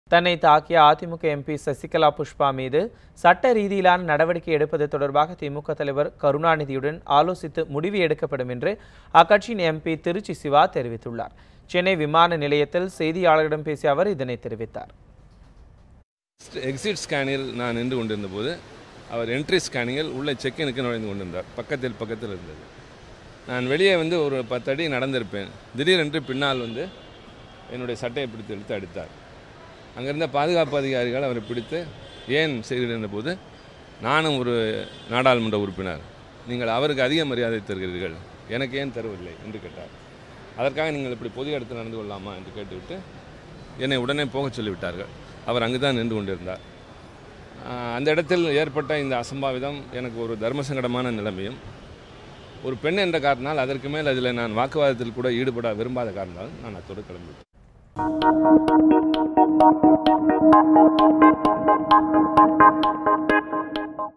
தன்னை தாக்கிய அதிமுக எம்பி சசிகலா புஷ்பா மீது சட்ட ரீதியிலான நடவடிக்கை எடுப்பது தொடர்பாக திமுக தலைவர் கருணாநிதியுடன் ஆலோசித்து முடிவு எடுக்கப்படும் என்று அக்கட்சியின் எம்பி திருச்சி சிவா தெரிவித்துள்ளார் சென்னை விமான நிலையத்தில் செய்தியாளர்களிடம் பேசிய அவர் இதனை தெரிவித்தார் எக்ஸிட் ஸ்கேனில் நான் நின்று கொண்டிருந்த போது அவர் என்ட்ரி ஸ்கேனிங்கில் உள்ளே செக்கினுக்கு நுழைந்து கொண்டிருந்தார் பக்கத்தில் பக்கத்தில் இருந்தது நான் வெளியே வந்து ஒரு பத்தடி நடந்திருப்பேன் திடீரென்று பின்னால் வந்து என்னுடைய சட்டையை பிடித்து இழுத்து அடித்தார் அங்கிருந்த பாதுகாப்பு அதிகாரிகள் அவரை பிடித்து ஏன் செய்கிறேன் போது நானும் ஒரு நாடாளுமன்ற உறுப்பினர் நீங்கள் அவருக்கு அதிக மரியாதை தருகிறீர்கள் எனக்கு ஏன் தருவதில்லை என்று கேட்டார் அதற்காக நீங்கள் இப்படி பொது இடத்தில் நடந்து கொள்ளலாமா என்று கேட்டுவிட்டு என்னை உடனே போகச் சொல்லிவிட்டார்கள் அவர் அங்கு தான் நின்று கொண்டிருந்தார் ஆஹ் அந்த இடத்தில் ஏற்பட்ட இந்த அசம்பாவிதம் எனக்கு ஒரு தர்மசங்கடமான நிலைமையும் ஒரு பெண் என்ற காரணத்தால் அதற்கு மேல் அதில் நான் வாக்குவாதத்தில் கூட ஈடுபட விரும்பாத காரணத்தால் நான் அத்தோடு கிளம்பிவிட்டேன்